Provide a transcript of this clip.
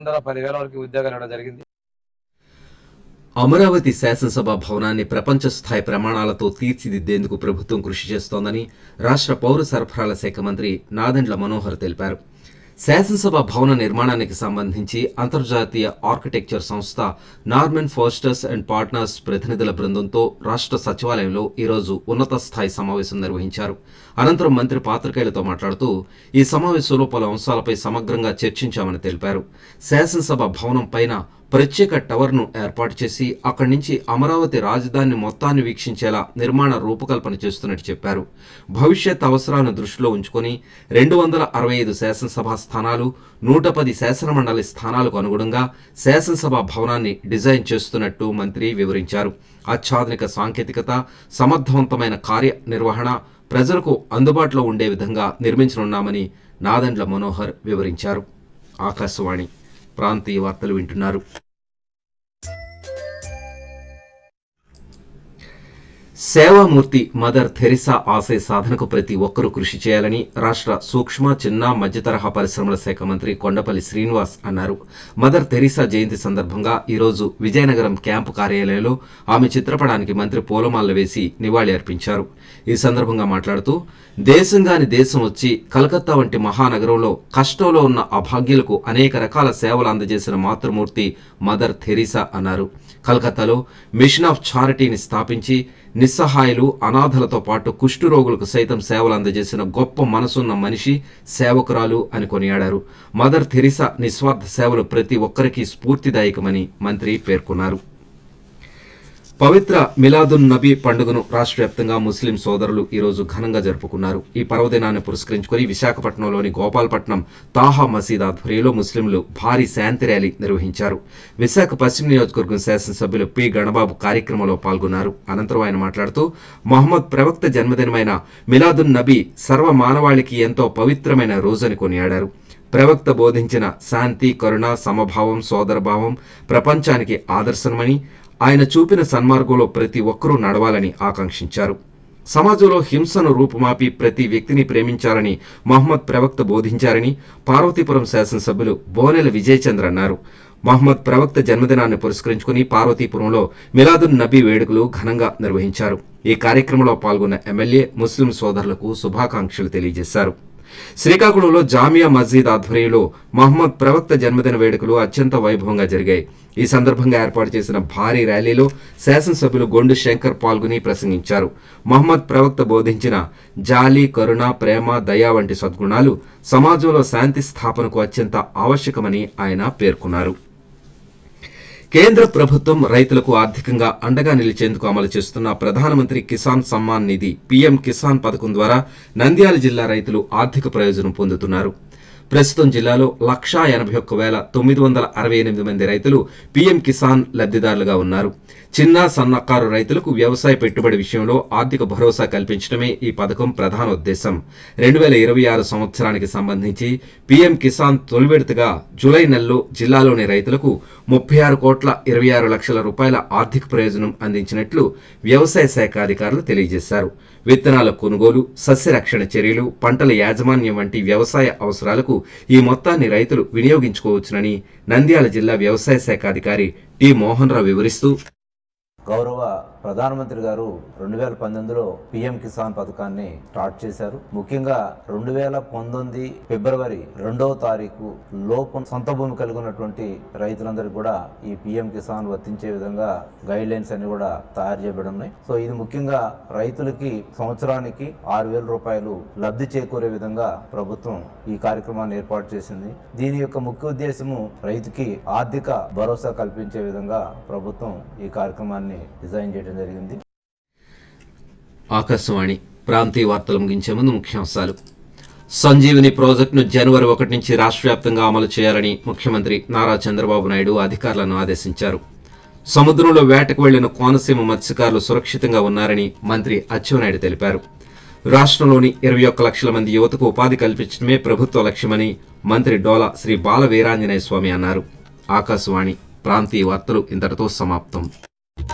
వందల పదివేల వరకు ఉద్యోగాలు ఇవ్వడం జరిగింది అమరావతి శాసనసభ భవనాన్ని ప్రపంచ స్థాయి ప్రమాణాలతో తీర్చిదిద్దేందుకు ప్రభుత్వం కృషి చేస్తోందని రాష్ట్ర పౌర సరఫరాల శాఖ మంత్రి నాదెండ్ల మనోహర్ తెలిపారు శాసనసభ భవన నిర్మాణానికి సంబంధించి అంతర్జాతీయ ఆర్కిటెక్చర్ సంస్థ నార్మన్ ఫోస్టర్స్ అండ్ పార్ట్నర్స్ ప్రతినిధుల బృందంతో రాష్ట్ర సచివాలయంలో ఈరోజు ఉన్నత స్థాయి సమావేశం నిర్వహించారు అనంతరం మంత్రి పాత్రికేయులతో మాట్లాడుతూ ఈ సమావేశంలో పలు అంశాలపై సమగ్రంగా చర్చించామని తెలిపారు శాసనసభ భవనం పైన ప్రత్యేక టవర్ను ఏర్పాటు చేసి అక్కడి నుంచి అమరావతి రాజధాని మొత్తాన్ని వీక్షించేలా నిర్మాణ రూపకల్పన చేస్తున్నట్టు చెప్పారు భవిష్యత్ అవసరాలను దృష్టిలో ఉంచుకొని రెండు వందల అరవై ఐదు శాసనసభ స్థానాలు నూట పది శాసనమండలి స్థానాలకు అనుగుణంగా శాసనసభ భవనాన్ని డిజైన్ చేస్తున్నట్టు మంత్రి వివరించారు అత్యాధునిక సాంకేతికత సమర్థవంతమైన కార్యనిర్వహణ ప్రజలకు అందుబాటులో ఉండే విధంగా నిర్మించనున్నామని నాదెండ్ల మనోహర్ వివరించారు ఆకాశవాణి ప్రాంతీయ వార్తలు వింటున్నారు సేవామూర్తి మదర్ థెరిసా ఆశయ సాధనకు ప్రతి ఒక్కరూ కృషి చేయాలని రాష్ట్ర సూక్ష్మ చిన్న మధ్యతరహా పరిశ్రమల శాఖ మంత్రి కొండపల్లి శ్రీనివాస్ అన్నారు మదర్ థెరిసా జయంతి సందర్భంగా ఈరోజు విజయనగరం క్యాంపు కార్యాలయంలో ఆమె చిత్రపటానికి మంత్రి పూలమాలలు వేసి నివాళి అర్పించారు ఈ సందర్భంగా మాట్లాడుతూ దేశంగాని దేశం వచ్చి కలకత్తా వంటి మహానగరంలో కష్టంలో ఉన్న అభాగ్యులకు అనేక రకాల సేవలు అందజేసిన మాతృమూర్తి మదర్ థెరిసా అన్నారు కలకత్తాలో మిషన్ ఆఫ్ చారిటీని స్థాపించి నిస్సహాయులు అనాథలతో పాటు కుష్టు రోగులకు సైతం సేవలు అందజేసిన గొప్ప మనసున్న మనిషి సేవకురాలు అని కొనియాడారు మదర్ థెరిసా నిస్వార్థ సేవలు ప్రతి ఒక్కరికి స్ఫూర్తిదాయకమని మంత్రి పేర్కొన్నారు పవిత్ర మిలాదున్ నబీ పండుగను రాష్ట్ర వ్యాప్తంగా ముస్లిం సోదరులు ఈరోజు ఘనంగా జరుపుకున్నారు ఈ పర్వదినాన్ని పురస్కరించుకుని విశాఖపట్నంలోని గోపాలపట్నం తాహా మసీద్ ఆధ్వర్యంలో ముస్లింలు భారీ శాంతి ర్యాలీ నిర్వహించారు విశాఖ పశ్చిమ నియోజకవర్గం శాసనసభ్యులు పి గణబాబు కార్యక్రమంలో పాల్గొన్నారు అనంతరం ఆయన మాట్లాడుతూ మహమ్మద్ ప్రవక్త జన్మదినమైన మిలాదున్ నబీ సర్వ మానవాళికి ఎంతో పవిత్రమైన రోజని కొనియాడారు ప్రవక్త బోధించిన శాంతి కరుణ సమభావం సోదరభావం ప్రపంచానికి ఆదర్శనమని ఆయన చూపిన సన్మార్గంలో ప్రతి ఒక్కరూ నడవాలని ఆకాంక్షించారు సమాజంలో హింసను రూపుమాపి ప్రతి వ్యక్తిని ప్రేమించాలని మహమ్మద్ ప్రవక్త బోధించారని పార్వతీపురం శాసనసభ్యులు బోనెల విజయచంద్ర అన్నారు మహమ్మద్ ప్రవక్త జన్మదినాన్ని పురస్కరించుకుని పార్వతీపురంలో మిలాదున్ నబీ వేడుకలు ఘనంగా నిర్వహించారు ఈ కార్యక్రమంలో పాల్గొన్న ఎమ్మెల్యే ముస్లిం సోదరులకు శుభాకాంక్షలు తెలియజేశారు శ్రీకాకుళంలో జామియా మస్జిద్ ఆధ్వర్యంలో మహమ్మద్ ప్రవక్త జన్మదిన వేడుకలు అత్యంత వైభవంగా జరిగాయి ఈ సందర్భంగా ఏర్పాటు చేసిన భారీ ర్యాలీలో శాసనసభ్యులు గొండు శంకర్ పాల్గొని ప్రసంగించారు మహమ్మద్ ప్రవక్త బోధించిన జాలి కరుణ ప్రేమ దయ వంటి సద్గుణాలు సమాజంలో శాంతి స్థాపనకు అత్యంత ఆవశ్యకమని ఆయన పేర్కొన్నారు కేంద్ర ప్రభుత్వం రైతులకు ఆర్థికంగా అండగా నిలిచేందుకు అమలు చేస్తున్న ప్రధానమంత్రి కిసాన్ సమ్మాన్ నిధి పీఎం కిసాన్ పథకం ద్వారా నంద్యాల జిల్లా రైతులు ఆర్థిక ప్రయోజనం పొందుతున్నారు ప్రస్తుతం జిల్లాలో లక్షా ఎనభై ఒక్క వేల తొమ్మిది వందల అరవై ఎనిమిది మంది రైతులు పీఎం కిసాన్ లబ్ధిదారులుగా ఉన్నారు చిన్న సన్నకారు రైతులకు వ్యవసాయ పెట్టుబడి విషయంలో ఆర్థిక భరోసా కల్పించడమే ఈ పథకం ప్రధాన ఉద్దేశం రెండు వేల ఇరవై ఆరు సంవత్సరానికి సంబంధించి పీఎం కిసాన్ తొలి విడతగా జూలై నెలలో జిల్లాలోని రైతులకు ముప్పై ఆరు కోట్ల ఇరవై ఆరు లక్షల రూపాయల ఆర్థిక ప్రయోజనం అందించినట్లు వ్యవసాయ శాఖ అధికారులు తెలియజేశారు విత్తనాల కొనుగోలు సస్యరక్షణ చర్యలు పంటల యాజమాన్యం వంటి వ్యవసాయ అవసరాలకు ఈ మొత్తాన్ని రైతులు వినియోగించుకోవచ్చునని నంద్యాల జిల్లా వ్యవసాయ శాఖ అధికారి టి మోహన్ రావు వివరిస్తూ గౌరవ ప్రధానమంత్రి గారు రెండు వేల పంతొమ్మిదిలో పిఎం కిసాన్ పథకాన్ని స్టార్ట్ చేశారు ముఖ్యంగా రెండు వేల పంతొమ్మిది ఫిబ్రవరి రెండవ తారీఖు లోపు సొంత భూమి కలిగి ఉన్నటువంటి రైతులందరికీ కూడా ఈ పిఎం కిసాన్ వర్తించే విధంగా గైడ్ లైన్స్ అన్ని కూడా తయారు చేయబడి ఉన్నాయి సో ఇది ముఖ్యంగా రైతులకి సంవత్సరానికి ఆరు వేల రూపాయలు లబ్ధి చేకూరే విధంగా ప్రభుత్వం ఈ కార్యక్రమాన్ని ఏర్పాటు చేసింది దీని యొక్క ముఖ్య ఉద్దేశము రైతుకి ఆర్థిక భరోసా కల్పించే విధంగా ప్రభుత్వం ఈ కార్యక్రమాన్ని డిజైన్ చేయడం జరిగింది ఆకాశవాణి ప్రాంతీయ వార్తలు ముగించే ముందు ముఖ్యాంశాలు సంజీవిని ప్రాజెక్టును జనవరి ఒకటి నుంచి రాష్ట్ర వ్యాప్తంగా అమలు చేయాలని ముఖ్యమంత్రి నారా చంద్రబాబు నాయుడు అధికారులను ఆదేశించారు సముద్రంలో వేటకు వెళ్లిన కోనసీమ మత్స్యకారులు సురక్షితంగా ఉన్నారని మంత్రి అచ్చెన్నాయుడు తెలిపారు రాష్ట్రంలోని ఇరవై ఒక్క లక్షల మంది యువతకు ఉపాధి కల్పించడమే ప్రభుత్వ లక్ష్యమని మంత్రి డోలా శ్రీ బాల వీరాంజనేయ స్వామి అన్నారు ఆకాశవాణి ప్రాంతీయ వార్తలు ఇంతటితో సమాప్తం